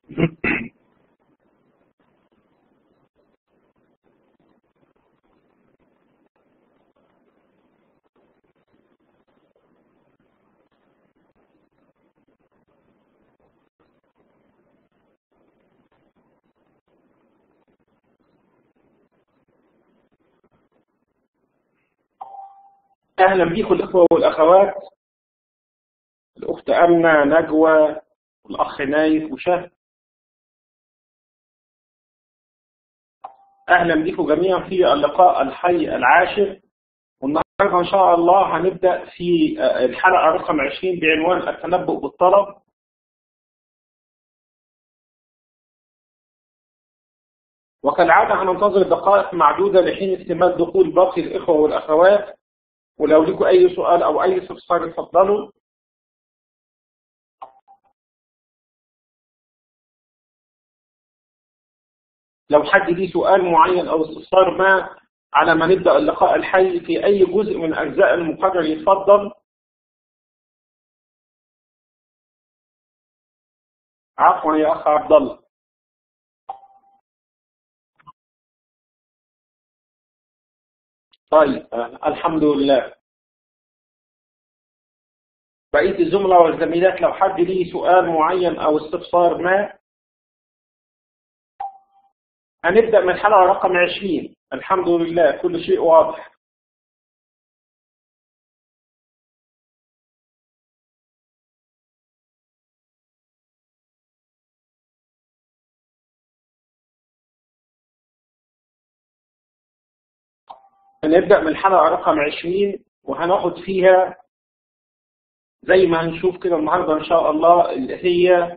أهلا بيكم الإخوة والأخوات الأخت أمنة نجوى والأخ نايف وشهد أهلا بكم جميعا في اللقاء الحي العاشر والنهارده إن شاء الله هنبدأ في الحلقة رقم 20 بعنوان التنبؤ بالطلب وكالعادة هننتظر دقائق معدودة لحين اكتمال دخول باقي الإخوة والأخوات ولو لكم أي سؤال أو أي استفسار اتفضلوا لو حد ليه سؤال معين أو استفسار ما على ما نبدأ اللقاء الحي في أي جزء من أجزاء المقرر يتفضل عفوا يا أخ عبد الله طيب الحمد لله بقية الزملاء والزميلات لو حد ليه سؤال معين أو استفسار ما هنبدأ من الحلقة رقم 20 الحمد لله كل شيء واضح هنبدأ من الحلقة رقم 20 وهناخد فيها زي ما هنشوف كده النهاردة إن شاء الله اللي هي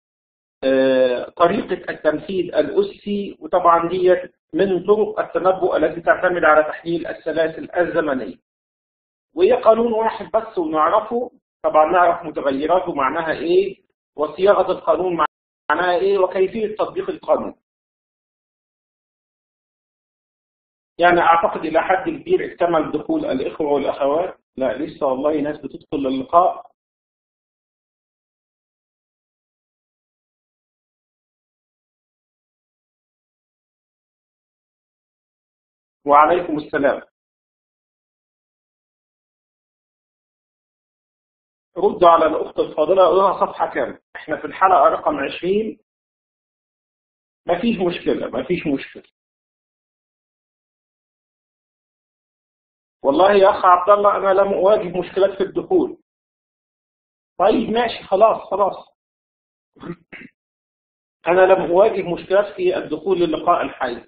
طريقة التمثيل الأسي وطبعا دي من طرق التنبؤ التي تعتمد على تحليل السلاسل الزمنية وهي قانون واحد بس ونعرفه طبعا نعرف متغيراته معناها ايه وصياغة القانون معناها ايه وكيفية تطبيق القانون يعني اعتقد الى حد كبير اكتمل دخول الاخوة والاخوات لا لسه والله ناس بتدخل اللقاء وعليكم السلام ردوا على الأخت الفاضلة قولها صفحة كام احنا في الحلقة رقم 20 مفيش مشكلة مفيش مشكلة والله يا أخ عبد الله أنا لم أواجه مشكلات في الدخول طيب ماشي خلاص خلاص أنا لم أواجه مشكلات في الدخول للقاء الحي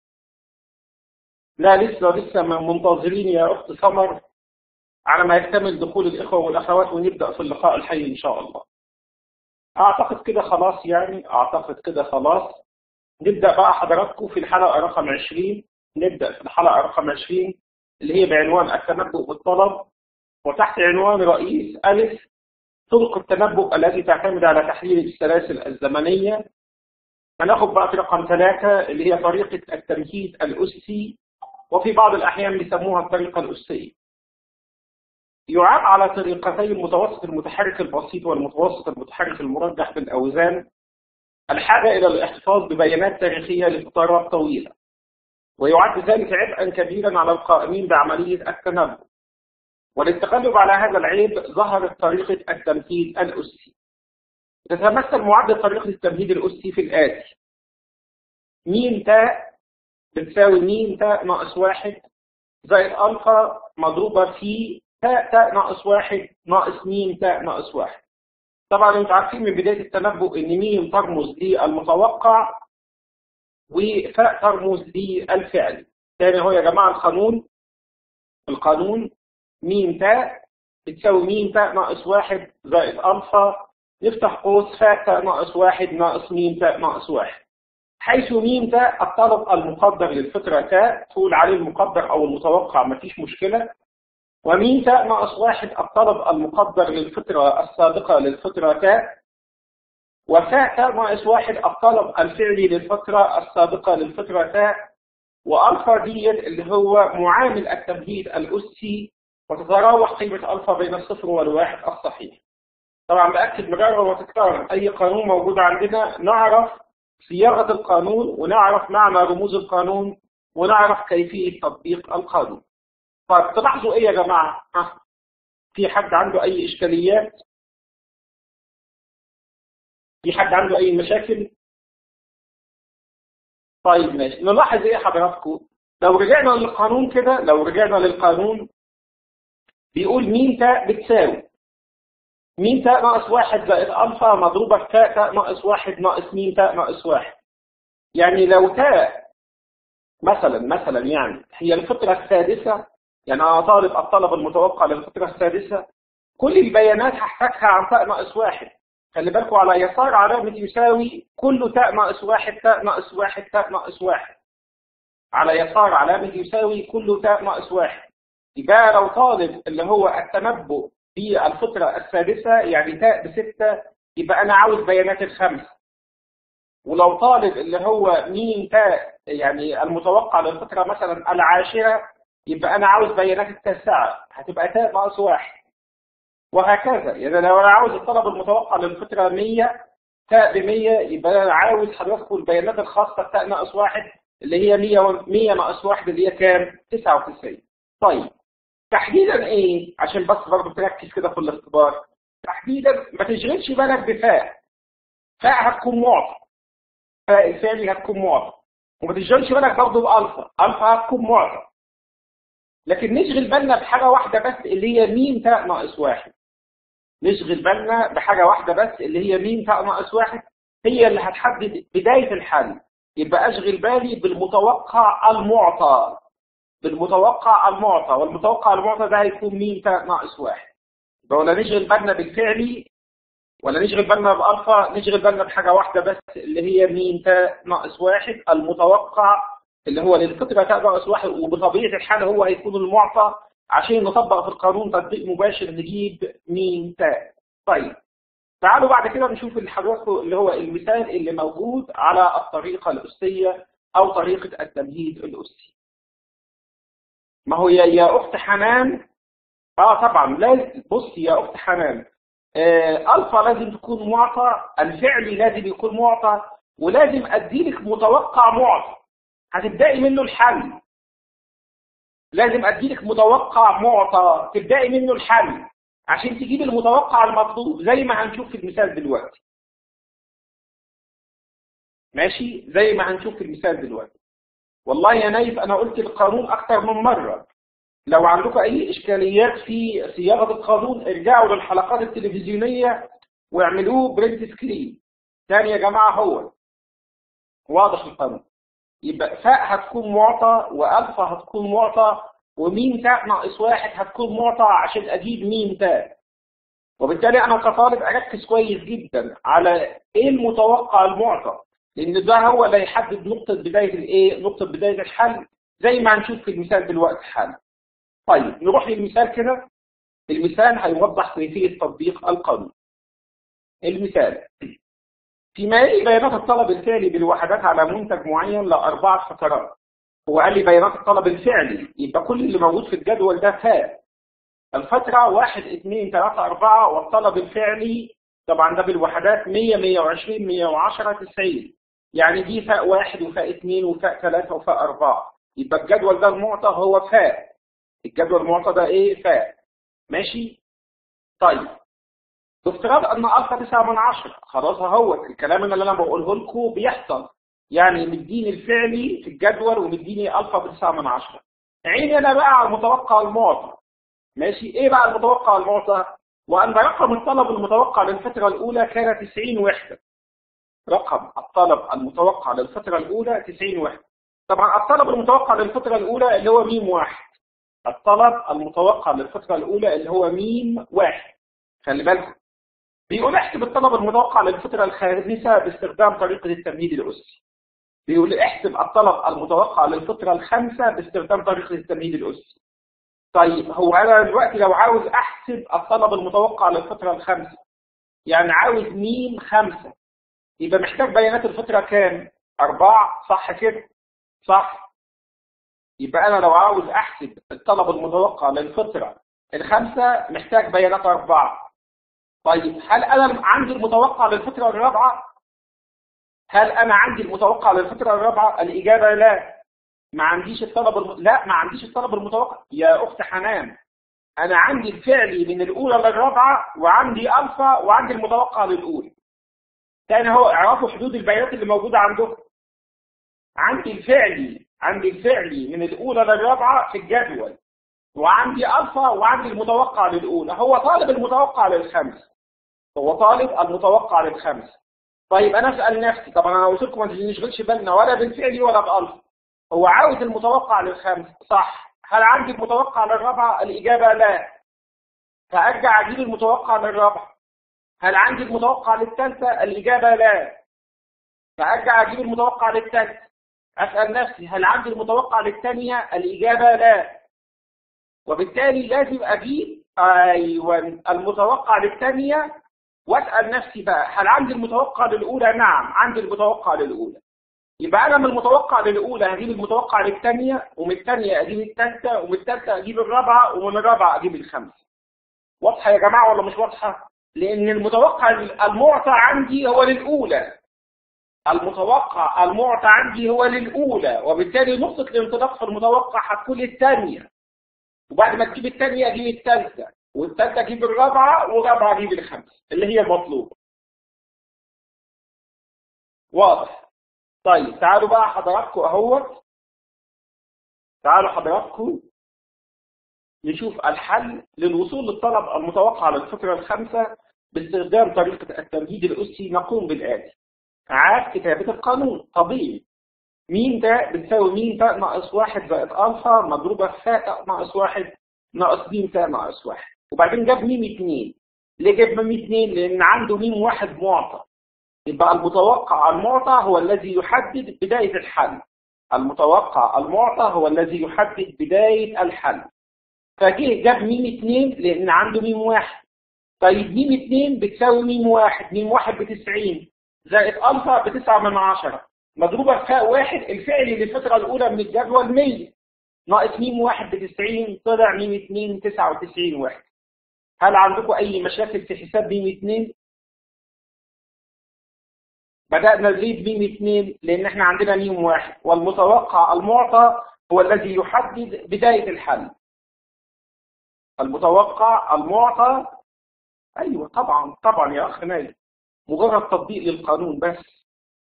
لا لسه لسه منتظرين يا أخت سمر على ما يكتمل دخول الإخوة والأخوات ونبدأ في اللقاء الحي إن شاء الله أعتقد كده خلاص يعني أعتقد كده خلاص نبدأ بقى حضراتكم في الحلقة رقم 20 نبدأ في الحلقة رقم 20 اللي هي بعنوان التنبؤ بالطلب وتحت عنوان رئيس ألف طرق التنبؤ التي تعتمد على تحليل السلاسل الزمنية هناخد بقى في رقم ثلاثة اللي هي طريقة التمهيد الأسي وفي بعض الأحيان بيسموها الطريقة الأسية يعاب على طريقتي المتوسط المتحرك البسيط والمتوسط المتحرك المرجح بالأوزان الحاجة إلى الاحتفاظ ببيانات تاريخية لفترات طويلة ويعد ذلك عبئا كبيرا على القائمين بعملية التنبؤ وللتغلب على هذا العيب ظهرت طريقة التمهيد الأسي تتمثل معدل طريقة التمهيد الأسي في الآتي ميم تاء بتساوي ميم تاء ناقص واحد زائد ألفا مضروبة في تاء تاء ناقص واحد ناقص ميم تاء ناقص واحد طبعا انتوا عارفين من بداية التنبؤ ان ميم ترمز للمتوقع وفاء ترمز للفعل تاني هو يا جماعة القانون القانون ميم تاء بتساوي ميم تاء ناقص واحد زائد ألفا نفتح قوس فاء تاء ناقص واحد ناقص ميم تاء ناقص واحد حيث ميم تاء الطلب المقدر للفترة تاء تقول عليه المقدر أو المتوقع مفيش مشكلة وميم تاء ناقص واحد الطلب المقدر للفترة السابقة للفترة تاء وفاء تاء ناقص واحد الطلب الفعلي للفترة السابقة للفترة تاء وألفا ديت اللي هو معامل التمهيد الأسي وتتراوح قيمة ألفا بين الصفر والواحد الصحيح طبعا بأكد مرارا وتكرارا أي قانون موجود عندنا نعرف صياغة القانون ونعرف معنى رموز القانون ونعرف كيفية تطبيق القانون طيب تلاحظوا ايه يا جماعة ها في حد عنده اي اشكاليات في حد عنده اي مشاكل طيب ماشي نلاحظ ايه حضراتكم لو رجعنا للقانون كده لو رجعنا للقانون بيقول مين تاء بتساوي مين تاء ناقص واحد زائد ألفا مضروبة في تاء تاء ناقص واحد ناقص مين تاء ناقص واحد يعني لو تاء مثلا مثلا يعني هي الفطرة السادسة يعني أنا طالب الطلب المتوقع للفطرة السادسة كل البيانات هحتاجها عن تاء ناقص واحد خلي بالكم على يسار علامة يساوي كل تاء ناقص واحد تاء ناقص واحد تاء ناقص واحد على يسار علامة يساوي كل تاء ناقص واحد يبقى لو طالب اللي هو التنبؤ بالفطرة السادسة يعني تاء بستة يبقى أنا عاوز بيانات الخمس ولو طالب اللي هو مين تاء يعني المتوقع للفطرة مثلا العاشرة يبقى أنا عاوز بيانات التاسعة هتبقى تاء ناقص واحد وهكذا يعني لو أنا عاوز الطلب المتوقع للفطرة 100 تاء ب 100 يبقى أنا عاوز حضراتكم البيانات الخاصة بتاء ناقص واحد اللي هي 100 100 ناقص واحد اللي هي كام؟ 99 طيب تحديدا ايه عشان بس برضه تركز كده في الاختبار تحديدا ما تشغلش بالك بفاء فاء هتكون معطى فاء الفعلي هتكون معطى وما تشغلش بالك برضه بالفا الفا هتكون معطى لكن نشغل بالنا بحاجه واحده بس اللي هي ميم تاء ناقص واحد نشغل بالنا بحاجه واحده بس اللي هي ميم تاء ناقص واحد هي اللي هتحدد بدايه الحل يبقى اشغل بالي بالمتوقع المعطى بالمتوقع المعطى والمتوقع المعطى ده هيكون مين تاء ناقص واحد يبقى ولا نشغل بالنا بالفعلي ولا نشغل بالنا بألفا نشغل بالنا بحاجة واحدة بس اللي هي مين تاء ناقص واحد المتوقع اللي هو للفطرة تاء ناقص واحد وبطبيعة الحال هو هيكون المعطى عشان نطبق في القانون تطبيق مباشر نجيب مين تاء طيب تعالوا بعد كده نشوف اللي حضراتكم اللي هو المثال اللي موجود على الطريقة الأسية أو طريقة التمهيد الأسي ما هو يا يا اخت حنان اه طبعا لازم بص يا اخت حنان آه الفا لازم تكون معطى الفعلي لازم يكون معطى ولازم اديلك متوقع معطى هتبداي منه الحل لازم اديلك متوقع معطى تبداي منه الحل عشان تجيب المتوقع المطلوب زي ما هنشوف في المثال دلوقتي ماشي زي ما هنشوف في المثال دلوقتي والله يا نايف أنا قلت القانون أكثر من مرة لو عندكم أي إشكاليات في صياغة القانون ارجعوا للحلقات التلفزيونية واعملوه برنت سكرين تاني يا جماعة هو واضح القانون يبقى فاء هتكون معطى وألفا هتكون معطى وميم تاء ناقص واحد هتكون معطى عشان أجيب ميم تاء وبالتالي أنا كطالب أركز كويس جدا على إيه المتوقع المعطى لان ده هو اللي هيحدد نقطة بداية الايه نقطة بداية الحل زي ما هنشوف في المثال دلوقتي حالا طيب نروح للمثال كده المثال هيوضح كيفية تطبيق القانون المثال فيما يلي بيانات الطلب الفعلي بالوحدات على منتج معين لأربعة فترات هو قال لي بيانات الطلب الفعلي يبقى كل اللي موجود في الجدول ده فاء الفترة واحد اثنين ثلاثة أربعة والطلب الفعلي طبعا ده بالوحدات 100 120 110 90 يعني دي فاء واحد وفاء اثنين وفاء ثلاثة وفاء أربعة يبقى الجدول ده المعطى هو فاء الجدول المعطى ده ايه فاء ماشي طيب بافتراض ان الفا 9 من 10 خلاص اهو الكلام اللي انا بقوله لكم بيحصل يعني مديني الفعلي في الجدول ومديني الفا ب 9 من 10 عيني انا بقى على المتوقع المعطى ماشي ايه بقى المتوقع المعطى وان رقم الطلب المتوقع للفتره الاولى كان 90 وحده رقم الطلب المتوقع للفترة الأولى 90 وحدة طبعا الطلب المتوقع للفترة الأولى اللي هو ميم واحد الطلب المتوقع للفترة الأولى اللي هو ميم واحد خلي بالكم بيقول احسب الطلب المتوقع للفترة الخامسة باستخدام طريقة التمهيد الأسي بيقول احسب الطلب المتوقع للفترة الخامسة باستخدام طريقة التمهيد الأسي طيب هو أنا دلوقتي لو عاوز أحسب الطلب المتوقع للفترة الخامسة يعني عاوز ميم خمسة يبقى محتاج بيانات الفترة كام؟ أربعة صح كده؟ صح يبقى أنا لو عاوز أحسب الطلب المتوقع للفترة الخامسة محتاج بيانات أربعة طيب هل انا عندي المتوقع للفتره الرابعه هل انا عندي المتوقع للفتره الرابعه الاجابه لا ما عنديش الطلب الم... لا ما عنديش الطلب المتوقع يا اخت حنان انا عندي الفعلي من الاولى للرابعه وعندي الفا وعندي المتوقع للاولى تاني هو اعرفوا حدود البيانات اللي موجوده عندكم عندي الفعلي عندي الفعلي من الاولى للرابعه في الجدول وعندي الفا وعندي المتوقع للاولى هو طالب المتوقع للخمس هو طالب المتوقع للخمس طيب انا اسال نفسي طب انا قلت لكم ما نشغلش بالنا ولا بالفعلي ولا بالفا هو عاوز المتوقع للخمس صح هل عندي المتوقع للرابعه الاجابه لا فارجع اجيب المتوقع للرابعه هل عندي المتوقع للثالثه الاجابه لا فارجع اجيب المتوقع للثالثه اسال نفسي هل عندي المتوقع للثانيه الاجابه لا وبالتالي لازم اجيب ايوه المتوقع للثانيه واسال نفسي بقى هل عندي المتوقع للاولى نعم عندي المتوقع للاولى يبقى انا من المتوقع للاولى هجيب المتوقع للثانيه ومن الثانيه اجيب الثالثه ومن الثالثه اجيب الرابعه ومن الرابعه اجيب الخامسه واضحه يا جماعه ولا مش واضحه لان المتوقع المعطى عندي هو للاولى المتوقع المعطى عندي هو للاولى وبالتالي نقطه الانطلاق في المتوقع هتكون الثانيه وبعد ما تجيب الثانيه اجيب الثالثه والثالثه اجيب الرابعه والرابعه اجيب الخامسه اللي هي المطلوبه واضح طيب تعالوا بقى حضراتكم اهوت تعالوا حضراتكم نشوف الحل للوصول للطلب المتوقع للفكرة الخامسة باستخدام طريقة التمهيد الأسي نقوم بالآتي عاد كتابة القانون طبيعي مين ده بتساوي مين ده ناقص واحد زائد ألفا مضروبة في فاء ناقص واحد ناقص ميم تاء ناقص واحد وبعدين جاب ميم اتنين ليه جاب ميم اتنين؟ لأن عنده ميم واحد معطى يبقى المتوقع المعطى هو الذي يحدد بداية الحل المتوقع المعطى هو الذي يحدد بداية الحل فجه جاب ميم اتنين لأن عنده ميم واحد طيب ميم اتنين بتساوي ميم واحد ميم واحد بتسعين زائد ألفا بتسعة من عشرة مضروبة في فاء واحد الفعل للفترة الأولى من الجدول 100 ناقص ميم واحد بتسعين طلع ميم اتنين تسعة وتسعين واحد هل عندكم أي مشاكل في حساب ميم اتنين؟ بدأنا نزيد ميم اثنين لأن احنا عندنا ميم واحد والمتوقع المعطى هو الذي يحدد بداية الحل المتوقع المعطى أيوة طبعا طبعا يا أخ نايل مجرد تطبيق للقانون بس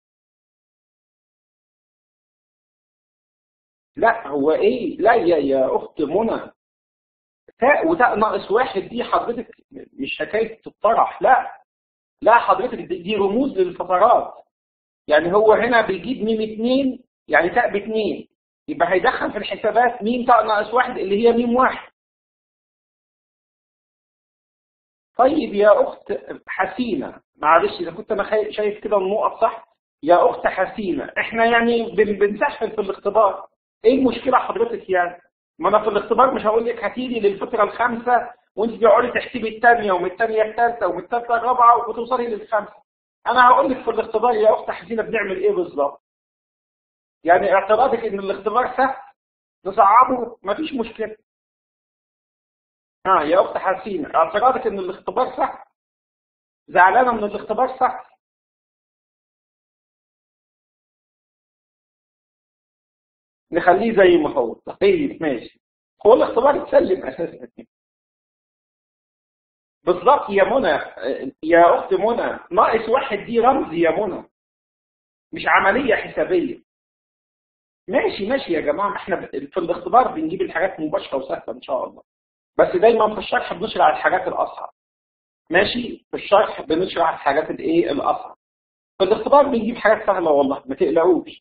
لا هو ايه لا يا يا اخت منى تاء وتاء ناقص واحد دي حضرتك مش حكايه تطرح لا لا حضرتك دي رموز للفترات يعني هو هنا بيجيب ميم اتنين يعني تاء باتنين يبقى هيدخل في الحسابات ميم تاء ناقص واحد اللي هي ميم واحد طيب يا اخت حسينه معلش اذا كنت انا شايف كده النقط صح يا اخت حسينه احنا يعني بنسهل في الاختبار ايه المشكله حضرتك يعني ما انا في الاختبار مش هقول لك هتيجي للفتره الخامسه وانت تقعدي تحسبي الثانيه ومن الثانيه الثالثه ومن الثالثه الرابعه وتوصلي للخامسه انا هقول لك في الاختبار يا اخت حسينه بنعمل ايه بالظبط يعني اعتراضك ان الاختبار سهل نصعبه مفيش مشكله ها يا اخت حسينه اعتراضك ان الاختبار سهل زعلانه من الاختبار سهل نخليه زي ما هو طيب ماشي هو الاختبار اتسلم اساسا بالظبط يا منى يا اخت منى ناقص واحد دي رمز يا منى مش عمليه حسابيه ماشي ماشي يا جماعه احنا في الاختبار بنجيب الحاجات مباشره وسهله ان شاء الله بس دايما في الشرح بنشرح الحاجات الاصعب ماشي في الشرح بنشرح الحاجات الايه الاصعب في الاختبار بنجيب حاجات سهله والله ما تقلقوش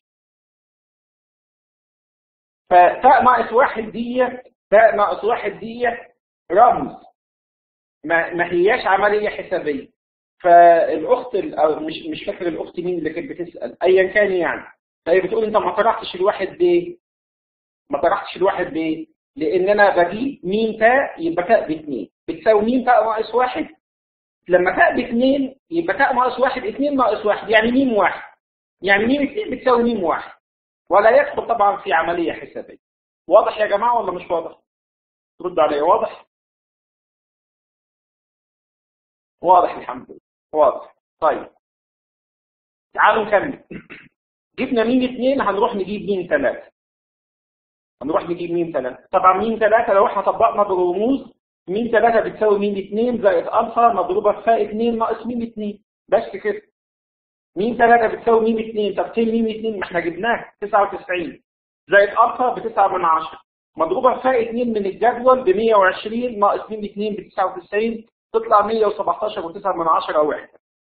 فتاء ناقص واحد دي تاء ناقص واحد دي رمز ما, ما هياش عمليه حسابيه فالاخت مش مش فاكر الاخت مين اللي كانت بتسال ايا كان يعني فهي بتقول انت ما طرحتش الواحد ليه؟ ما طرحتش الواحد ليه؟ لان انا بجيب ميم تاء يبقى تاء باثنين بتساوي ميم تاء ناقص واحد لما تاء باثنين يبقى تاء ناقص واحد اثنين ناقص واحد يعني ميم واحد يعني ميم اثنين بتساوي ميم واحد ولا يدخل طبعا في عمليه حسابيه واضح يا جماعه ولا مش واضح؟ رد علي واضح؟ واضح الحمد لله واضح طيب تعالوا نكمل جبنا مين اثنين هنروح نجيب مين ثلاثة هنروح نجيب مين ثلاثة طبعا مين ثلاثة لو احنا طبقنا بالرموز مين ثلاثة بتساوي مين اثنين زائد ألفا مضروبة في فاء اثنين ناقص مين اثنين بس كده مين ثلاثة بتساوي مين اثنين طب فين مين اثنين ما احنا جبناه 99 زائد ألفا بتسعة من عشرة مضروبة في فاء اثنين من الجدول ب 120 ناقص مين اثنين ب 99 تطلع 117 و9 من عشرة واحد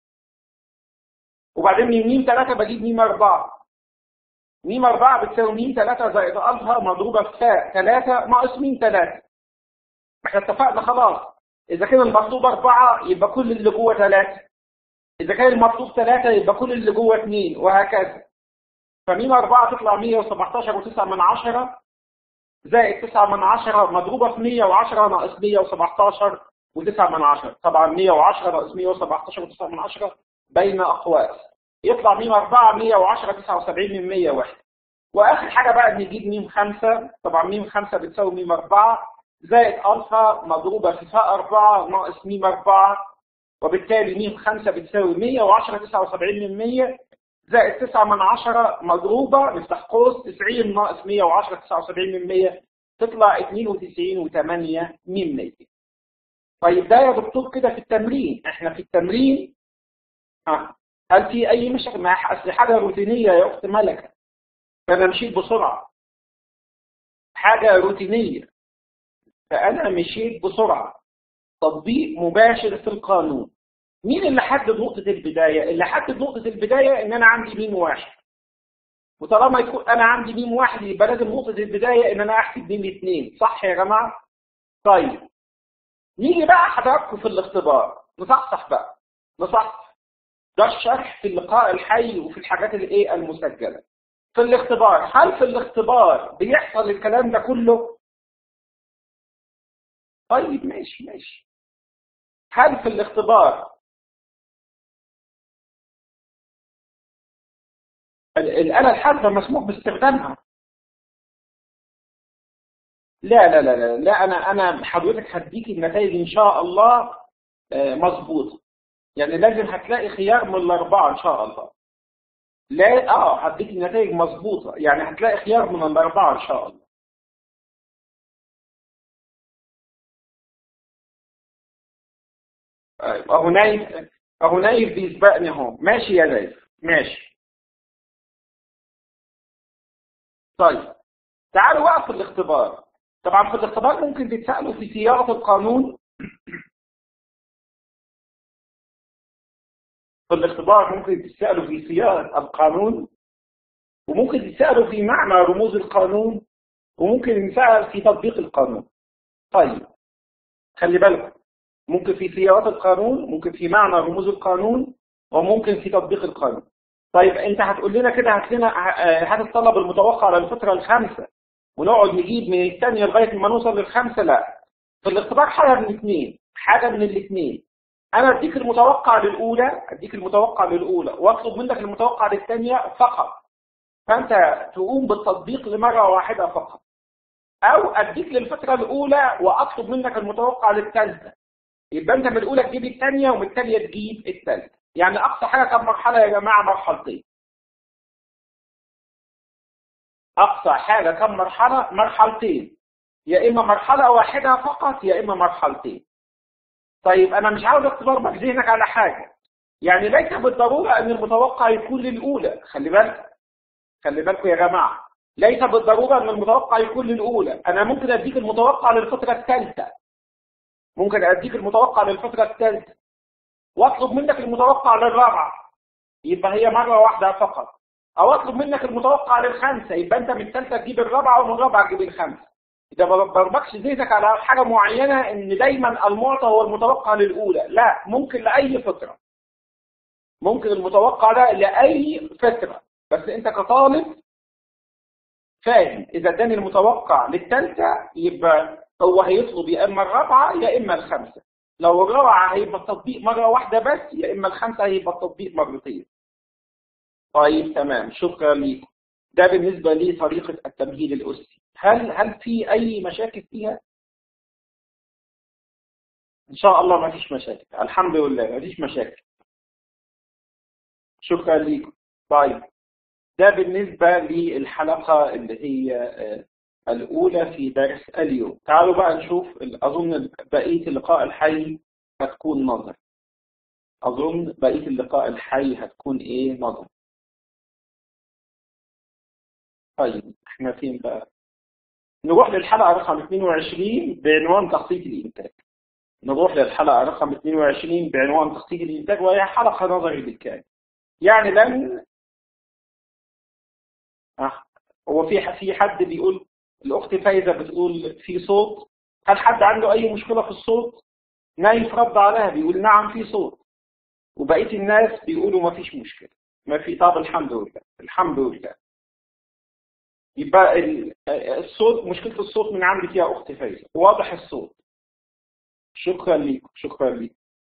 وبعدين من ميم 3 بجيب ميم 4 ميم 4 بتساوي ميم 3 زائد ألفا مضروبة في فاء 3 ناقص ميم 3 احنا اتفقنا خلاص إذا كان المطلوب 4 يبقى كل اللي جوه 3 إذا كان المطلوب 3 يبقى كل اللي جوه 2 وهكذا فميم 4 تطلع 117 و9 من عشرة زائد 9 من عشرة مضروبة في 110 ناقص 117 و9 من عشرة طبعا 110 ناقص 117 و9 من عشرة بين أقواس يطلع ميم 4 110 79 من 101 وآخر حاجة بقى نجيب ميم 5 طبعا ميم 5 بتساوي ميم 4 زائد ألفا مضروبة في فاء 4 ناقص ميم 4 وبالتالي ميم 5 بتساوي 110 79 من 100 زائد 9 من 10 مضروبة نفتح قوس 90 ناقص 110 79 من 100 تطلع 92 و8 من 100 طيب ده يا دكتور كده في التمرين احنا في التمرين ها هل في اي مشكله مع اصل حاجه روتينيه يا اخت ملكه فانا مشيت بسرعه حاجه روتينيه فانا مشيت بسرعه تطبيق مباشر في القانون مين اللي حدد نقطه البدايه اللي حدد نقطه البدايه ان انا عندي ميم واحد وطالما يكون انا عندي ميم واحد يبقى لازم نقطه البدايه ان انا احسب ميم اثنين صح يا جماعه طيب نيجي بقى حضراتكم في الاختبار نصحصح بقى نصحصح ده الشرح في اللقاء الحي وفي الحاجات الايه المسجله في الاختبار هل في الاختبار بيحصل الكلام ده كله طيب ماشي ماشي هل في الاختبار الآلة الحاسبة مسموح باستخدامها لا لا لا لا, لا أنا أنا حضرتك هديك النتائج إن شاء الله مظبوطة يعني لازم هتلاقي خيار من الأربعة إن شاء الله لا اه هديك النتائج مظبوطة يعني هتلاقي خيار من الأربعة إن شاء الله أهو نايف أهو نايف بيسبقني أهو ماشي يا نايف ماشي طيب تعالوا بقى في الاختبار طبعا في الاختبار ممكن تتسألوا في صياغة القانون في الاختبار ممكن تتسألوا في صياغة القانون وممكن تتسألوا في معنى رموز القانون وممكن تتسأل في تطبيق القانون طيب خلي بالكم ممكن في صياغة القانون ممكن في معنى رموز القانون وممكن في تطبيق القانون طيب انت هتقول لنا كده هات لنا هات الطلب المتوقع للفترة الخامسة ونقعد نجيب من الثانية لغاية ما نوصل للخامسة لا في الاختبار حاجة من الاثنين حاجة من الاثنين انا اديك المتوقع للاولى اديك المتوقع للاولى واطلب منك المتوقع للثانية فقط فانت تقوم بالتطبيق لمرة واحدة فقط او اديك للفترة الاولى واطلب منك المتوقع للثالثة يبقى انت من الاولى تجيب الثانية ومن الثانية تجيب الثالثة يعني اقصى حاجة كم مرحلة يا جماعة مرحلتين اقصى حاجة كم مرحلة مرحلتين يا اما مرحلة واحدة فقط يا اما مرحلتين طيب انا مش عاوز اختبار بك ذهنك على حاجة يعني ليس بالضرورة ان المتوقع يكون للاولى خلي بالك خلي بالكم يا جماعة ليس بالضرورة ان المتوقع يكون للاولى انا ممكن اديك المتوقع للفترة الثالثة ممكن اديك المتوقع للفترة الثالثة واطلب منك المتوقع للرابعة يبقى هي مرة واحدة فقط او اطلب منك المتوقع للخامسة يبقى انت من الثالثة تجيب الرابعة ومن الرابعة تجيب الخامسة اذا ما بربكش ذهنك على حاجة معينة ان دايما المعطى هو المتوقع للاولى لا ممكن لاي فترة ممكن المتوقع ده لاي فترة بس انت كطالب فاهم اذا اداني المتوقع للثالثة يبقى هو هيطلب يا اما الرابعة يا اما الخامسة لو الرابعة هيبقى التطبيق مرة واحدة بس يا اما الخامسة هيبقى التطبيق مرتين طيب تمام شكرا ليك ده بالنسبة لطريقة التمهيد الأسي هل هل في أي مشاكل فيها؟ إن شاء الله ما فيش مشاكل الحمد لله ما فيش مشاكل شكرا لكم طيب ده بالنسبة للحلقة اللي هي الأولى في درس اليوم تعالوا بقى نشوف أظن بقية اللقاء الحي هتكون نظر أظن بقية اللقاء الحي هتكون إيه نظر طيب احنا فين بقى نروح للحلقة رقم 22 بعنوان تخطيط الإنتاج نروح للحلقة رقم 22 بعنوان تخطيط الإنتاج وهي حلقة نظري بالكامل يعني لن أه. هو في في حد بيقول الأخت فايزة بتقول في صوت هل حد عنده أي مشكلة في الصوت؟ نايف رد عليها بيقول نعم في صوت وبقية الناس بيقولوا ما فيش مشكلة ما في طب الحمد لله الحمد لله يبقى الصوت مشكلة الصوت من عندك يا أخت فايزة واضح الصوت شكرا لكم شكرا لكم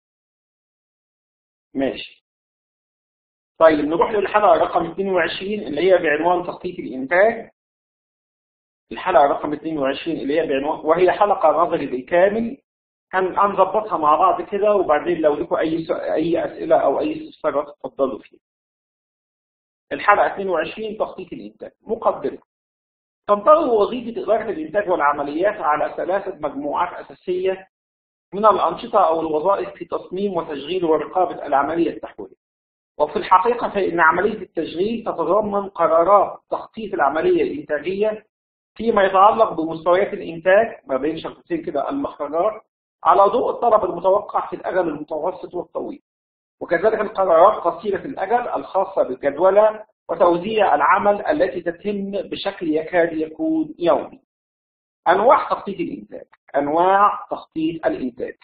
ماشي طيب نروح للحلقة رقم 22 اللي هي بعنوان تخطيط الإنتاج الحلقة رقم 22 اللي هي بعنوان وهي حلقة نظري بالكامل هنظبطها مع بعض كده وبعدين لو لكم أي أي أسئلة أو أي استفسارات اتفضلوا فيها. الحلقة 22 تخطيط الإنتاج مقدمة تنطوي وظيفة إدارة الإنتاج والعمليات على ثلاثة مجموعات أساسية من الأنشطة أو الوظائف في تصميم وتشغيل ورقابة العملية التحويلية. وفي الحقيقة فإن عملية التشغيل تتضمن قرارات تخطيط العملية الإنتاجية فيما يتعلق بمستويات الإنتاج ما بين شرطتين كده المخرجات على ضوء الطلب المتوقع في الأجل المتوسط والطويل وكذلك القرارات قصيرة الأجل الخاصة بالجدولة وتوزيع العمل التي تتم بشكل يكاد يكون يومي أنواع تخطيط الإنتاج أنواع تخطيط الإنتاج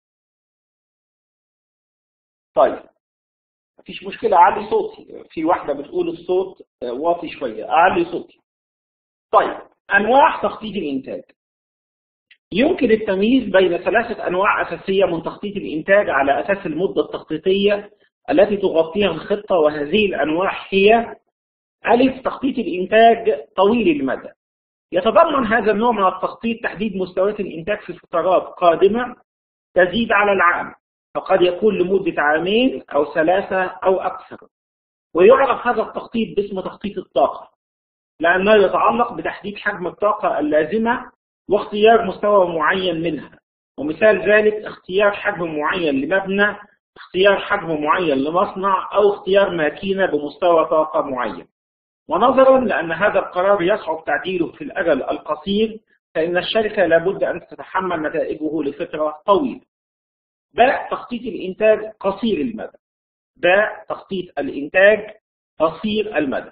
طيب مفيش مشكلة أعلي صوتي في واحدة بتقول الصوت واطي شوية أعلي صوتي طيب أنواع تخطيط الإنتاج يمكن التمييز بين ثلاثة أنواع أساسية من تخطيط الإنتاج على أساس المدة التخطيطية التي تغطيها الخطة وهذه الأنواع هي ألف تخطيط الإنتاج طويل المدى يتضمن هذا النوع من التخطيط تحديد مستويات الإنتاج في فترات قادمة تزيد على العام فقد يكون لمدة عامين أو ثلاثة أو أكثر ويعرف هذا التخطيط باسم تخطيط الطاقة لأنه يتعلق بتحديد حجم الطاقة اللازمة واختيار مستوى معين منها ومثال ذلك اختيار حجم معين لمبنى اختيار حجم معين لمصنع أو اختيار ماكينة بمستوى طاقة معين ونظرا لأن هذا القرار يصعب تعديله في الأجل القصير فإن الشركة لابد أن تتحمل نتائجه لفترة طويلة باء تخطيط الإنتاج قصير المدى باء تخطيط الإنتاج قصير المدى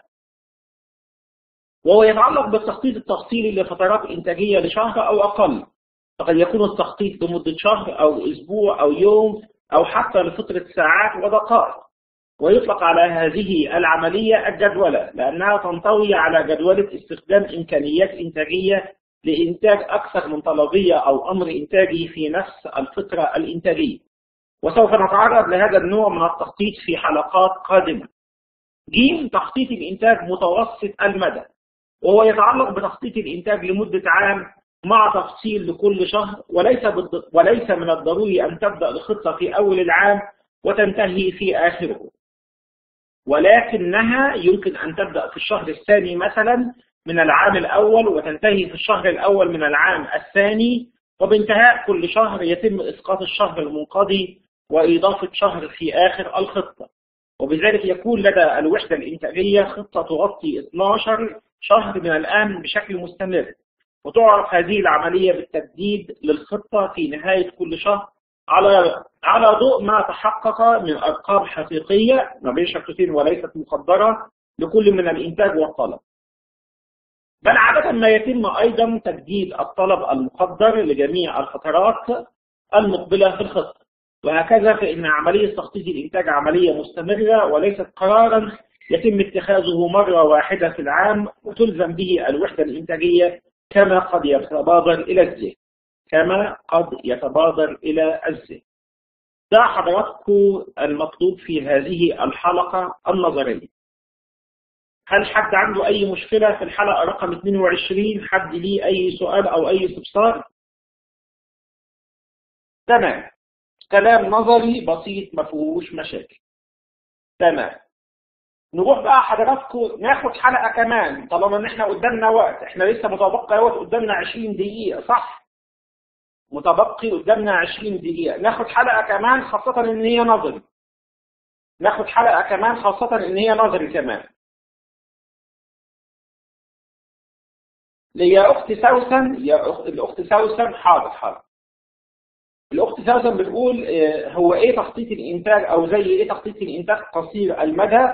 وهو يتعلق بالتخطيط التفصيلي لفترات إنتاجية لشهر أو أقل فقد يكون التخطيط لمدة شهر أو أسبوع أو يوم أو حتى لفترة ساعات ودقائق ويطلق على هذه العملية الجدولة لأنها تنطوي على جدولة استخدام إمكانيات إنتاجية لإنتاج أكثر من طلبية أو أمر إنتاجي في نفس الفترة الإنتاجية وسوف نتعرض لهذا النوع من التخطيط في حلقات قادمة ج تخطيط الإنتاج متوسط المدى وهو يتعلق بتخطيط الإنتاج لمدة عام مع تفصيل لكل شهر وليس وليس من الضروري أن تبدأ الخطة في أول العام وتنتهي في آخره ولكنها يمكن أن تبدأ في الشهر الثاني مثلا من العام الأول وتنتهي في الشهر الأول من العام الثاني وبانتهاء كل شهر يتم إسقاط الشهر المنقضي وإضافة شهر في آخر الخطة وبذلك يكون لدى الوحدة الإنتاجية خطة تغطي 12 شهر من الآن بشكل مستمر وتعرف هذه العملية بالتجديد للخطة في نهاية كل شهر على على ضوء ما تحقق من أرقام حقيقية ما بين شقتين وليست مقدرة لكل من الإنتاج والطلب بل عادة ما يتم أيضا تجديد الطلب المقدر لجميع الفترات المقبلة في الخطة وهكذا فإن عملية تخطيط الإنتاج عملية مستمرة وليست قرارا يتم اتخاذه مرة واحدة في العام وتلزم به الوحدة الإنتاجية كما قد يتبادر إلى الذهن كما قد يتبادر إلى الذهن ده حضراتكم المطلوب في هذه الحلقة النظرية هل حد عنده أي مشكلة في الحلقة رقم 22 حد ليه أي سؤال أو أي استفسار تمام كلام نظري بسيط ما فيهوش مشاكل تمام نروح بقى حضراتكم ناخد حلقة كمان طالما ان احنا قدامنا وقت احنا لسه متبقي وقت قدامنا 20 دقيقة صح متبقي قدامنا 20 دقيقة ناخد حلقة كمان خاصة ان هي نظري ناخد حلقة كمان خاصة ان هي نظري كمان يا اخت سوسن يا اخت الاخت سوسن حاضر حاضر الاخت سوسن بتقول هو ايه تخطيط الانتاج او زي ايه تخطيط الانتاج قصير المدى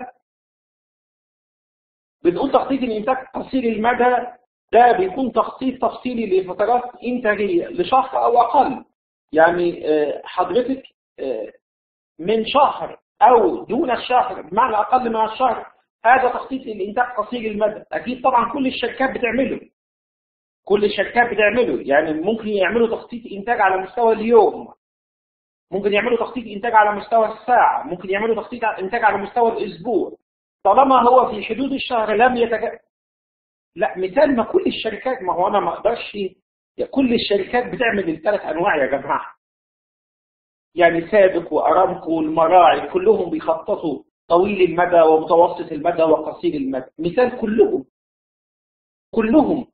بنقول تخطيط الانتاج قصير المدى ده بيكون تخطيط تفصيلي لفترات انتاجيه لشهر او اقل يعني حضرتك من شهر او دون الشهر بمعنى اقل من الشهر هذا تخطيط الانتاج قصير المدى اكيد طبعا كل الشركات بتعمله كل الشركات بتعمله يعني ممكن يعملوا تخطيط انتاج على مستوى اليوم ممكن يعملوا تخطيط انتاج على مستوى الساعه ممكن يعملوا تخطيط انتاج على مستوى الاسبوع طالما هو في حدود الشهر لم يتج... لا مثال ما كل الشركات ما هو انا ما اقدرش كل الشركات بتعمل الثلاث انواع يا جماعه يعني سابق وارامكو والمراعي كلهم بيخططوا طويل المدى ومتوسط المدى وقصير المدى مثال كلهم كلهم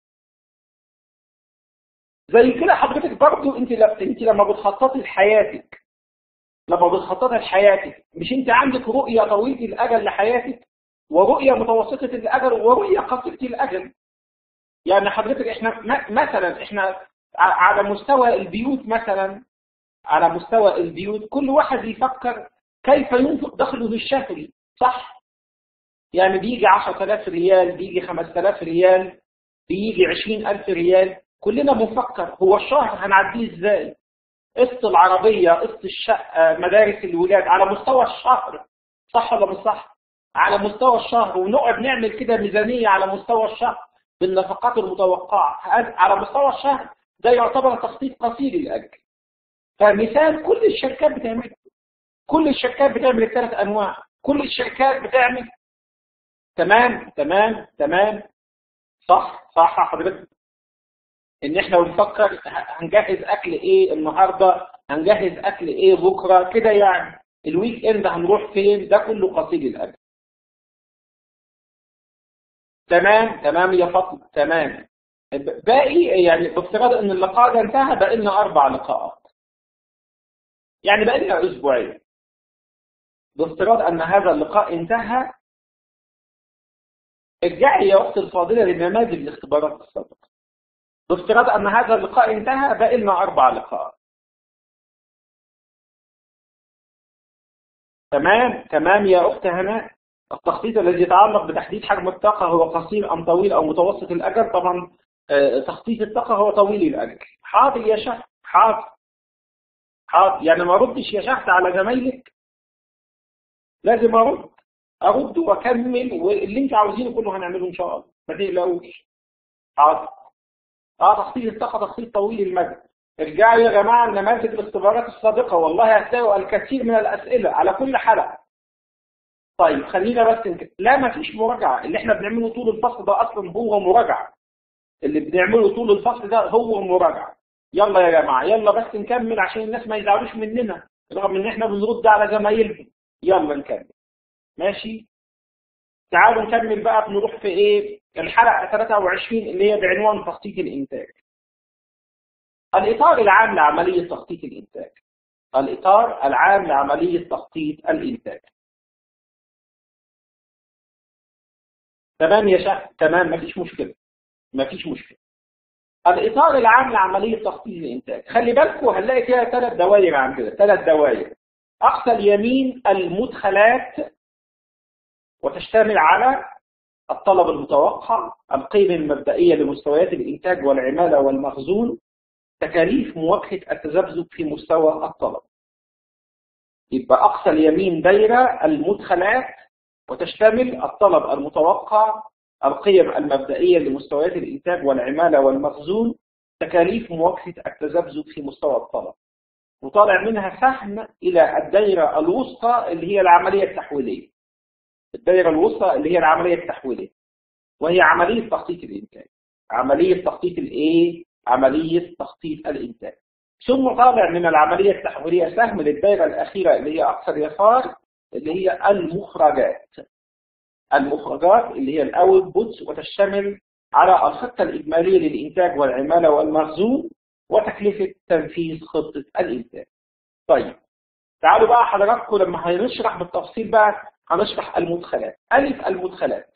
زي كده حضرتك برضو انت انت لما بتخططي لحياتك لما بتخططي لحياتك مش انت عندك رؤيه طويله الاجل لحياتك ورؤيه متوسطه الاجل ورؤيه قصيره الاجل يعني حضرتك احنا مثلا احنا على مستوى البيوت مثلا على مستوى البيوت كل واحد يفكر كيف ينفق دخله الشهري صح يعني بيجي 10000 ريال بيجي 5000 ريال بيجي 20000 ريال كلنا بنفكر هو الشهر هنعديه ازاي قسط العربية قسط الشقة مدارس الولاد على مستوى الشهر صح ولا مش صح على مستوى الشهر ونقعد نعمل كده ميزانية على مستوى الشهر بالنفقات المتوقعة على مستوى الشهر ده يعتبر تخطيط قصير الأجل فمثال كل الشركات بتعمل كل الشركات بتعمل الثلاث أنواع كل الشركات بتعمل تمام تمام تمام صح صح حضرتك ان احنا بنفكر هنجهز اكل ايه النهارده هنجهز اكل ايه بكره كده يعني الويك اند هنروح فين ده كله قصير الاجل تمام تمام يا فاطمه تمام باقي يعني بافتراض ان اللقاء ده انتهى بقى لنا اربع لقاءات يعني بقى لنا اسبوعين بافتراض ان هذا اللقاء انتهى ارجعي يا اختي الفاضله لنماذج الاختبارات السابقه بافتراض أن هذا اللقاء انتهى بقى لنا أربع لقاءات تمام تمام يا أخت هناء التخطيط الذي يتعلق بتحديد حجم الطاقة هو قصير أم طويل أو متوسط الأجل طبعا تخطيط الطاقة هو طويل الأجل حاضر يا شهد حاضر حاضر يعني ما ردش يا شهد على زمايلك لازم أرد أرد وأكمل واللي أنت عاوزينه كله هنعمله إن شاء الله ما تقلقوش حاضر اه تخطيط الطاقه تخطيط طويل المدى ارجعوا يا جماعه لنماذج الاختبارات السابقه والله هتلاقوا الكثير من الاسئله على كل حلقه طيب خلينا بس نك... لا ما فيش مراجعه اللي احنا بنعمله طول الفصل ده اصلا هو مراجعه اللي بنعمله طول الفصل ده هو مراجعه يلا يا جماعه يلا بس نكمل عشان الناس ما يزعلوش مننا رغم ان احنا بنرد على زمايلهم يلا نكمل ماشي تعالوا نكمل بقى بنروح في ايه الحلقة 23 اللي هي بعنوان تخطيط الإنتاج الإطار العام لعملية تخطيط الإنتاج الإطار العام لعملية تخطيط الإنتاج تمام يا شيخ تمام مفيش مشكلة مفيش مشكلة الإطار العام لعملية تخطيط الإنتاج خلي بالكم هنلاقي فيها ثلاث دوائر عن كده ثلاث دوائر أقصى اليمين المدخلات وتشتمل على الطلب المتوقع القيمة المبدئية لمستويات الإنتاج والعمالة والمخزون تكاليف مواجهة التذبذب في مستوى الطلب يبقى أقصى اليمين دايرة المدخلات وتشتمل الطلب المتوقع القيم المبدئية لمستويات الإنتاج والعمالة والمخزون تكاليف مواجهة التذبذب في مستوى الطلب وطالع منها سهم إلى الدايرة الوسطى اللي هي العملية التحويلية الدائرة الوسطى اللي هي العملية التحويلية وهي عملية تخطيط الإنتاج عملية تخطيط الإيه؟ عملية تخطيط الإنتاج ثم طالع من العملية التحويلية سهم للدائرة الأخيرة اللي هي أقصى اليسار اللي هي المخرجات المخرجات اللي هي الأوتبوتس وتشتمل على الخطة الإجمالية للإنتاج والعمالة والمخزون وتكلفة تنفيذ خطة الإنتاج. طيب تعالوا بقى حضراتكم لما هنشرح بالتفصيل بقى هنشرح المدخلات. ألف المدخلات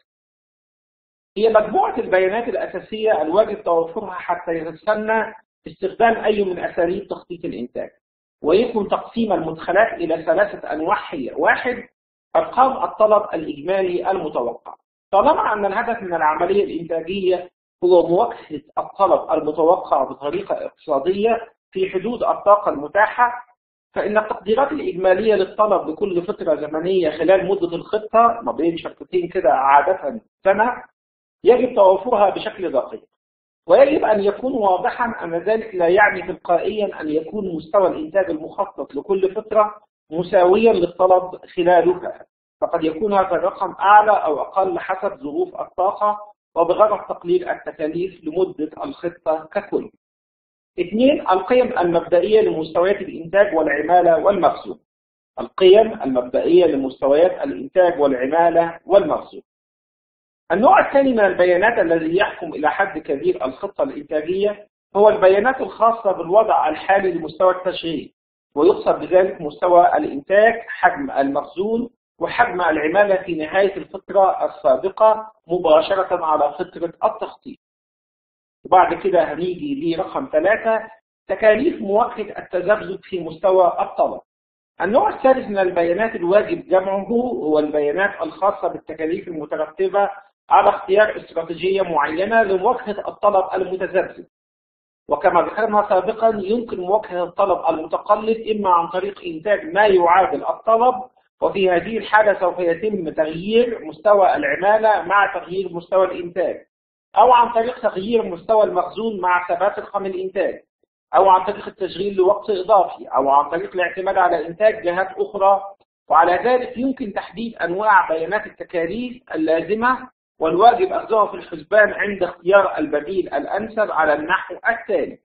هي مجموعة البيانات الأساسية الواجب توفرها حتى يتسنى استخدام أي من أساليب تخطيط الإنتاج. ويكون تقسيم المدخلات إلى ثلاثة أنواع هي واحد أرقام الطلب الإجمالي المتوقع طالما أن الهدف من العملية الإنتاجية هو مواجهة الطلب المتوقع بطريقة اقتصادية في حدود الطاقة المتاحة فإن التقديرات الإجمالية للطلب لكل فترة زمنية خلال مدة الخطة ما بين شرطتين كده عادة سنة يجب توفرها بشكل دقيق ويجب أن يكون واضحا أن ذلك لا يعني تلقائيا أن يكون مستوى الإنتاج المخطط لكل فترة مساويا للطلب خلالها فقد يكون هذا الرقم أعلى أو أقل حسب ظروف الطاقة وبغرض تقليل التكاليف لمدة الخطة ككل. اثنين القيم المبدئية لمستويات الإنتاج والعمالة والمخزون. القيم المبدئية لمستويات الإنتاج والعمالة والمخزون. النوع الثاني من البيانات الذي يحكم إلى حد كبير الخطة الإنتاجية هو البيانات الخاصة بالوضع الحالي لمستوى التشغيل ويقصد بذلك مستوى الإنتاج حجم المخزون وحجم العمالة في نهاية الفترة السابقة مباشرة على فترة التخطيط وبعد كده هنيجي لرقم ثلاثة تكاليف مواجهة التذبذب في مستوى الطلب النوع الثالث من البيانات الواجب جمعه هو البيانات الخاصة بالتكاليف المترتبة على اختيار استراتيجية معينة لمواجهة الطلب المتذبذب وكما ذكرنا سابقا يمكن مواجهة الطلب المتقلب إما عن طريق إنتاج ما يعادل الطلب وفي هذه الحالة سوف يتم تغيير مستوى العمالة مع تغيير مستوى الإنتاج أو عن طريق تغيير مستوى المخزون مع ثبات رقم الإنتاج أو عن طريق التشغيل لوقت إضافي أو عن طريق الاعتماد على إنتاج جهات أخرى وعلى ذلك يمكن تحديد أنواع بيانات التكاليف اللازمة والواجب أخذها في الحسبان عند اختيار البديل الأنسب على النحو التالي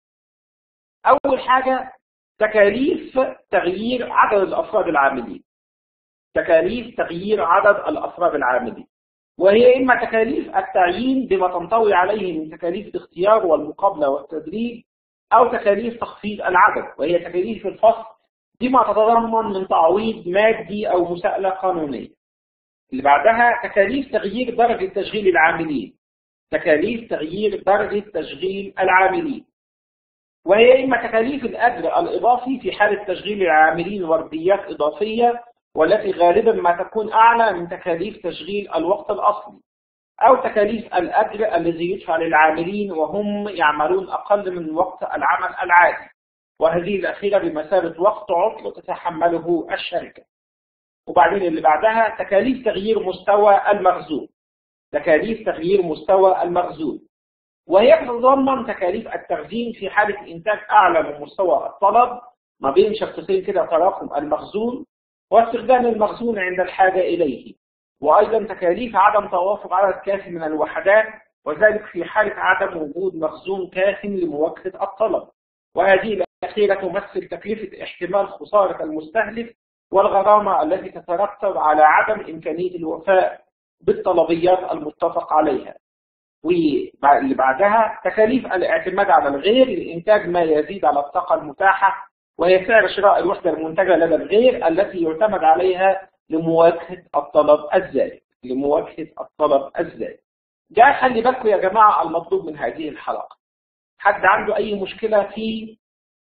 أول حاجة تكاليف تغيير عدد الأفراد العاملين تكاليف تغيير عدد الأفراد العاملين وهي إما تكاليف التعيين بما تنطوي عليه من تكاليف الاختيار والمقابلة والتدريب أو تكاليف تخفيض العدد وهي تكاليف الفصل بما تتضمن من تعويض مادي أو مساءلة قانونية اللي بعدها تكاليف تغيير درجة تشغيل العاملين تكاليف تغيير درجة تشغيل العاملين وهي إما تكاليف الأجر الإضافي في حالة تشغيل العاملين ورديات إضافية والتي غالبا ما تكون أعلى من تكاليف تشغيل الوقت الأصلي أو تكاليف الأجر الذي يدفع للعاملين وهم يعملون أقل من وقت العمل العادي وهذه الأخيرة بمثابة وقت عطل تتحمله الشركة وبعدين اللي بعدها تكاليف تغيير مستوى المخزون تكاليف تغيير مستوى المخزون وهي تتضمن تكاليف التخزين في حالة إنتاج أعلى من مستوى الطلب ما بين شقتين كده تراكم المخزون واستخدام المخزون عند الحاجة إليه وأيضا تكاليف عدم توافر عدد كافي من الوحدات وذلك في حالة عدم وجود مخزون كاف لمواجهة الطلب وهذه الأخيرة تمثل تكلفة احتمال خسارة المستهلك والغرامة التي تترتب على عدم إمكانية الوفاء بالطلبيات المتفق عليها واللي بعدها تكاليف الاعتماد على الغير لإنتاج ما يزيد على الطاقة المتاحة وهي سعر شراء الوحدة المنتجة لدى الغير التي يعتمد عليها لمواجهة الطلب الزائد لمواجهة الطلب الزائد جاء خلي بالكم يا جماعة المطلوب من هذه الحلقة حد عنده أي مشكلة في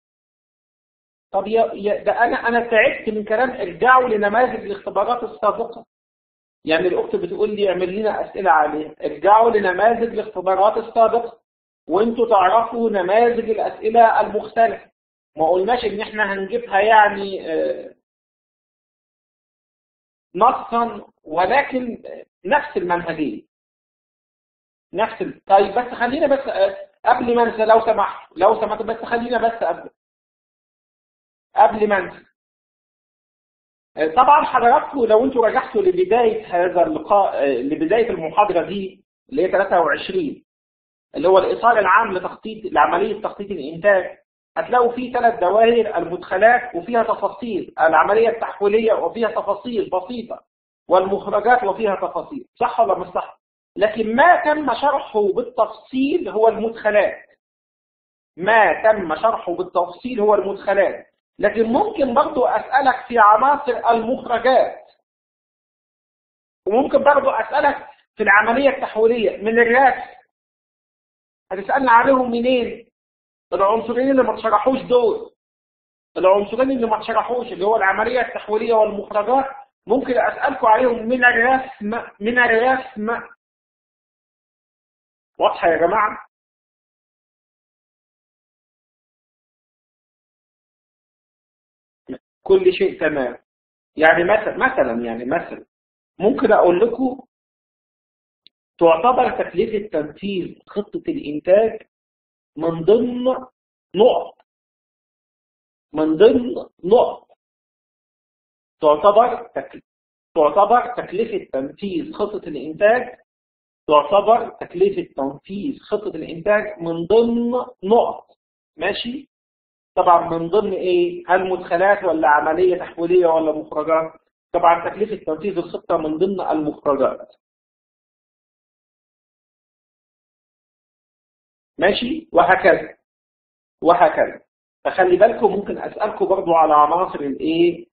طب يا ده أنا أنا تعبت من كلام ارجعوا لنماذج الاختبارات السابقة يعني الأخت بتقول لي اعمل لنا أسئلة عليه ارجعوا لنماذج الاختبارات السابقة وانتوا تعرفوا نماذج الأسئلة المختلفة ما قلناش ان احنا هنجيبها يعني نصا ولكن نفس المنهجية نفس ال... طيب بس خلينا بس قبل ما انسى لو سمحت لو سمحت بس خلينا بس قبل قبل ما انسى طبعا حضراتكم لو انتوا رجعتوا لبداية هذا اللقاء لبداية المحاضرة دي اللي هي 23 اللي هو الإطار العام لتخطيط لعملية تخطيط الإنتاج هتلاقوا فيه ثلاث دوائر المدخلات وفيها تفاصيل العملية التحويلية وفيها تفاصيل بسيطة والمخرجات وفيها تفاصيل صح ولا مش صح لكن ما تم شرحه بالتفصيل هو المدخلات ما تم شرحه بالتفصيل هو المدخلات لكن ممكن برضو أسألك في عناصر المخرجات وممكن برضو أسألك في العملية التحويلية من الرسم هتسألني عليهم منين العنصرين اللي ما اتشرحوش دول العنصرين اللي ما اتشرحوش اللي هو العملية التحويلية والمخرجات ممكن أسألكم عليهم من الرسم من الرسم واضحة يا جماعة كل شيء تمام يعني مثلا مثلا يعني مثلا ممكن اقول لكم تعتبر تكلفة تنفيذ خطة الإنتاج من ضمن نقط من ضمن نقط تعتبر تكلفة تعتبر تكلفة تنفيذ خطة الإنتاج تعتبر تكلفة تنفيذ خطة الإنتاج من ضمن نقط ماشي طبعا من ضمن إيه هل مدخلات ولا عملية تحويلية ولا مخرجات طبعا تكلفة تنفيذ الخطة من ضمن المخرجات ماشي وهكذا وهكذا فخلي بالكم ممكن أسألكم برضو على عناصر الإيه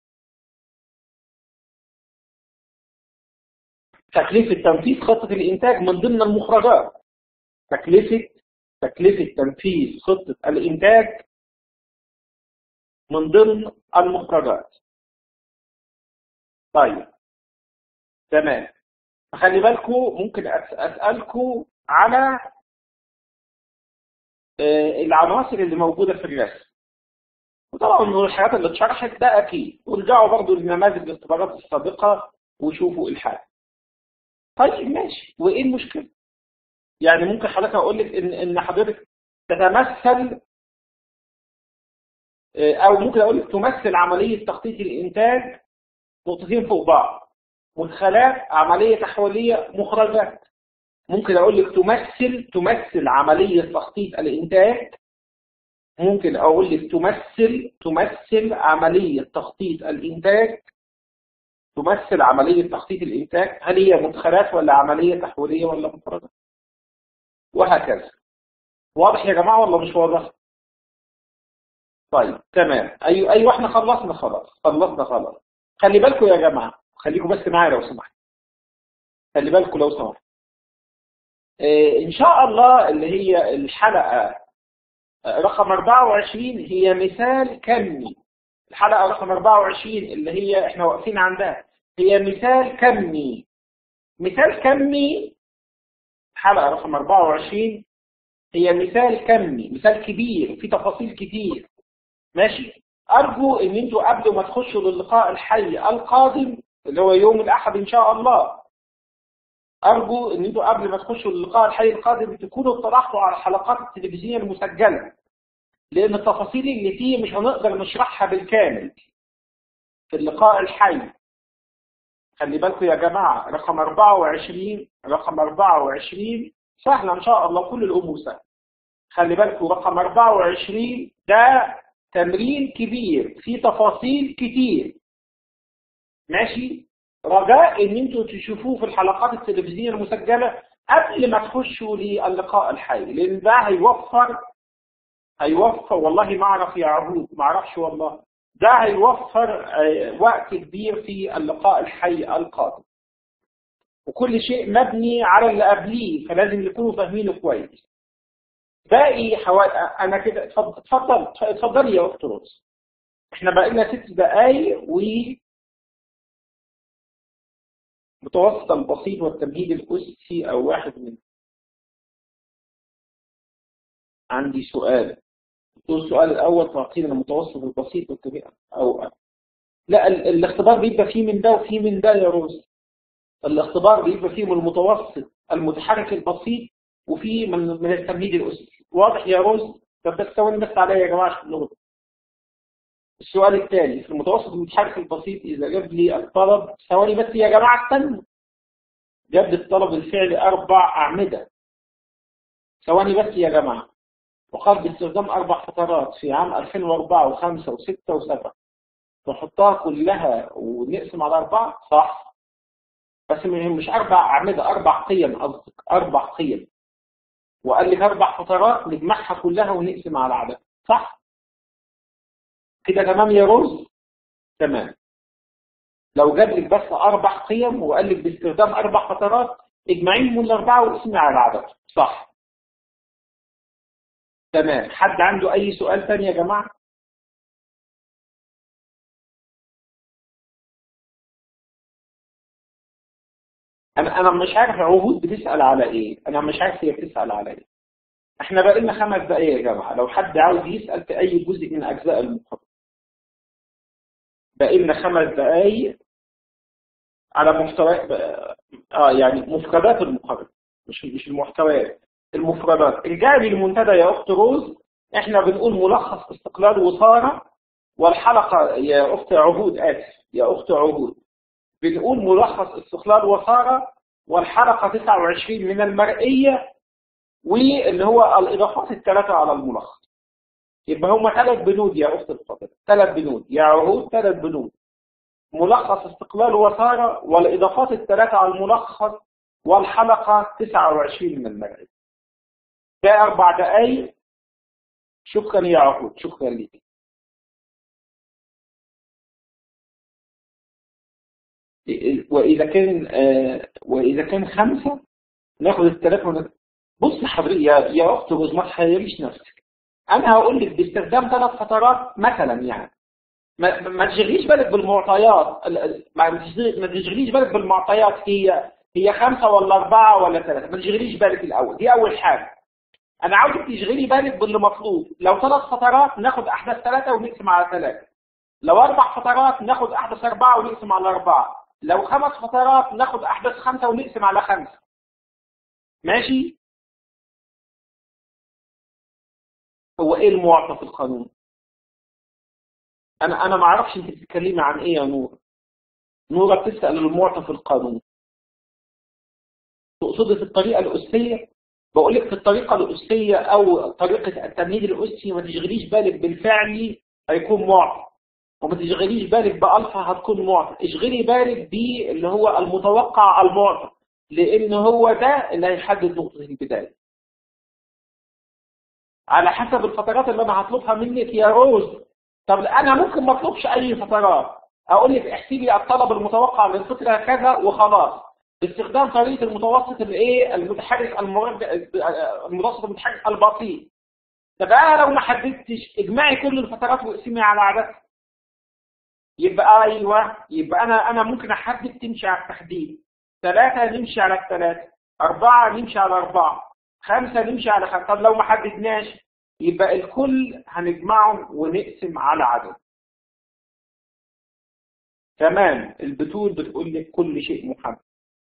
تكلفة تنفيذ خطة الإنتاج من ضمن المخرجات تكلفة تكلفة تنفيذ خطة الإنتاج من ضمن المخرجات طيب تمام خلي بالكم ممكن أسألكم على العناصر اللي موجودة في الرسم وطبعا من الحاجات اللي اتشرحت ده أكيد وارجعوا برضو لنماذج الاختبارات السابقة وشوفوا الحال طيب ماشي وإيه المشكلة يعني ممكن حضرتك أقول لك إن إن حضرتك تتمثل أو ممكن أقول لك تمثل عملية تخطيط الإنتاج نقطتين فوق بعض مدخلات عملية تحويلية مخرجات ممكن أقول لك تمثل تمثل عملية تخطيط الإنتاج ممكن أقول لك تمثل تمثل عملية تخطيط الإنتاج تمثل عملية تخطيط الإنتاج هل هي مدخلات ولا عملية تحويلية ولا مخرجات وهكذا واضح يا جماعة ولا مش واضح طيب تمام أي أيوة احنا خلصنا خلاص خلصنا خلاص خلي بالكم يا جماعة خليكم بس معايا لو سمحت خلي بالكم لو سمحت اه إن شاء الله اللي هي الحلقة رقم 24 هي مثال كمي الحلقة رقم 24 اللي هي احنا واقفين عندها هي مثال كمي مثال كمي حلقة رقم 24 هي مثال كمي مثال كبير في تفاصيل كتير ماشي أرجو إن أنتوا قبل ما تخشوا للقاء الحي القادم اللي هو يوم الأحد إن شاء الله أرجو إن أنتوا قبل ما تخشوا للقاء الحي القادم تكونوا اطلعتوا على حلقات التلفزيون المسجلة لأن التفاصيل اللي فيه مش هنقدر نشرحها بالكامل في اللقاء الحي خلي بالكم يا جماعة رقم 24 رقم 24 سهلة إن شاء الله كل الأمور سهلة خلي بالكم رقم 24 ده تمرين كبير فيه تفاصيل كتير ماشي رجاء ان انتوا تشوفوه في الحلقات التلفزيونية المسجلة قبل ما تخشوا للقاء الحي لان ده هيوفر هيوفر والله ما اعرف يا عبود ما اعرفش والله ده هيوفر وقت كبير في اللقاء الحي القادم وكل شيء مبني على اللي قبليه فلازم يكونوا فاهمينه كويس باقي حوالي انا كده اتفضل اتفضلي يا اخت روز احنا بقى لنا ست دقايق و متوسط البسيط والتمهيد الأسسي أو واحد من عندي سؤال السؤال الأول تعطينا المتوسط البسيط والتمهيد أو لا الاختبار بيبقى فيه من ده وفيه من ده يا روز الاختبار بيبقى فيه من المتوسط المتحرك البسيط وفيه من من التمهيد الأسسي واضح يا روز طب بس ثواني بس عليا يا جماعة عشان نغلط السؤال الثاني في المتوسط المتحرك البسيط إذا جاب لي الطلب ثواني بس يا جماعة استنوا جاب لي الطلب الفعلي أربع أعمدة ثواني بس يا جماعة وقال باستخدام أربع فترات في عام 2004 و5 و6 و7 نحطها كلها ونقسم على أربعة صح بس مش أربع أعمدة أربع قيم قصدك أربع قيم وقال لك أربع فترات نجمعها كلها ونقسم على عدد صح كده تمام يا رز تمام لو جاب لك بس أربع قيم وقال لك باستخدام أربع فترات اجمعيهم الأربعة واقسمي على العدد صح تمام حد عنده أي سؤال تاني يا جماعة أنا أنا مش عارف عهود بتسأل على إيه أنا مش عارف هي بتسأل على إيه إحنا بقى لنا خمس دقايق يا جماعة لو حد عاوز يسأل في أي جزء من أجزاء المحاضرة بقى لنا خمس دقايق على محتوى اه يعني مفردات المحاضرة مش مش المحتويات المفردات الجانب المنتدى يا أخت روز إحنا بنقول ملخص استقلال وصارة والحلقة يا أخت عهود آسف يا أخت عهود بنقول ملخص استقلال وصارة والحلقة 29 من المرئية واللي هو الإضافات الثلاثة على الملخص يبقى هم ثلاث بنود يا أخت الفاضلة ثلاث بنود يا عهود ثلاث بنود ملخص استقلال وصارة والإضافات الثلاثة على الملخص والحلقة 29 من المرئية ده أربع دقايق شكرا يا عهود شكرا لك وإذا كان آه وإذا كان خمسة ناخد الثلاثة ون... بص حضرتك يا يا أخت جوز ما تخيريش نفسك أنا هقول لك باستخدام ثلاث فترات مثلا يعني ما, ما تشغليش بالك بالمعطيات ما تشغليش بالك بالمعطيات هي هي خمسة ولا أربعة ولا ثلاثة ما تشغليش بالك الأول دي أول حاجة أنا عاوزك تشغلي بالك باللي مطلوب لو ثلاث فترات ناخد أحداث ثلاثة ونقسم على ثلاثة لو أربع فترات ناخد أحداث أربعة ونقسم على أربعة لو خمس فترات ناخد أحداث خمسة ونقسم على خمسة ماشي هو إيه المعطى في القانون أنا أنا ما أعرفش أنت بتتكلمي عن إيه يا نور نورة بتسأل المعطى في القانون تقصدي في الطريقة الأسية بقول لك في الطريقة الأسية أو طريقة التمهيد الأسي ما تشغليش بالك بالفعل هيكون معطى وما تشغليش بالك بألفا هتكون معطى اشغلي بالك باللي هو المتوقع المعطى لأن هو ده اللي هيحدد نقطة البداية على حسب الفترات اللي أنا هطلبها منك يا روز طب أنا ممكن ما أطلبش أي فترات أقول لك احسبي الطلب المتوقع للفترة كذا وخلاص باستخدام طريقة المتوسط الايه المتحرك المرد المتوسط المتحرك البطيء طب انا لو ما حددتش اجمعي كل الفترات واقسمي على عددها يبقى ايوه يبقى انا انا ممكن احدد تمشي على التحديد ثلاثة نمشي على الثلاثة أربعة نمشي على أربعة خمسة نمشي على خمسة طب لو ما حددناش يبقى الكل هنجمعهم ونقسم على عدد تمام البتول بتقول لك كل شيء محدد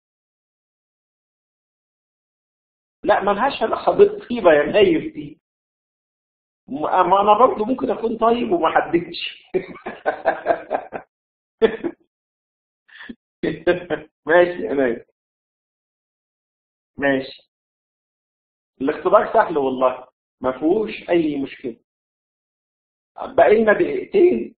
لا ملهاش علاقه بالطيبه يا نايف دي ما انا برضه ممكن اكون طيب وما حددتش ماشي يا نايف ماشي الاختبار سهل والله ما فيهوش اي مشكله باقي لنا دقيقتين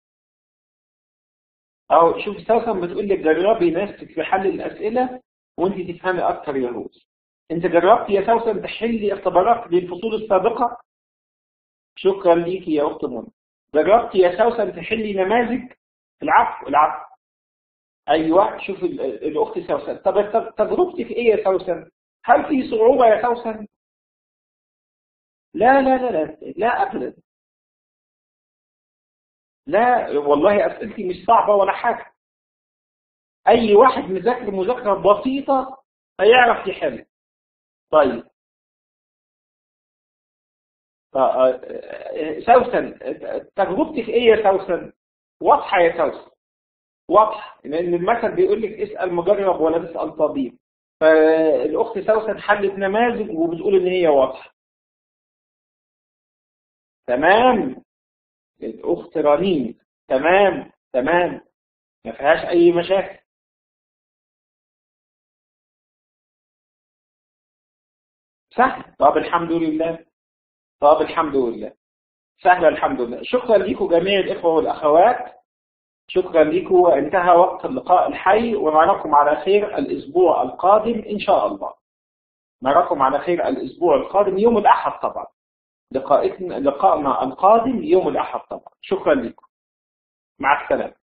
او شوف سوسن بتقول لك جربي نفسك في حل الاسئله وانت تفهمي اكتر يا روز انت جربت يا سوسن تحلي اختبارات للفصول السابقة شكرا ليكي يا اخت منى جربت يا سوسن تحلي نماذج العفو العفو ايوه شوف الاخت سوسن طب تجربتك ايه يا سوسن هل في صعوبة يا سوسن لا لا لا لا لا ابدا لا والله اسئلتي مش صعبة ولا حاجة اي واحد مذاكر مذاكرة بسيطة هيعرف يحل طيب سوسن تجربتك ايه يا سوسن واضحه يا سوسن واضحه لان المثل بيقول لك اسال مجرب ولا تسال طبيب فالاخت سوسن حلت نماذج وبتقول ان هي واضحه تمام الاخت رنين تمام تمام ما فيهاش اي مشاكل سهل طب الحمد لله طب الحمد لله سهلة الحمد لله شكرا لكم جميع الإخوة والأخوات شكرا لكم وانتهى وقت اللقاء الحي ونراكم على خير الأسبوع القادم إن شاء الله نراكم على خير الأسبوع القادم يوم الأحد طبعا لقائنا لقائنا القادم يوم الأحد طبعا شكرا لكم مع السلامة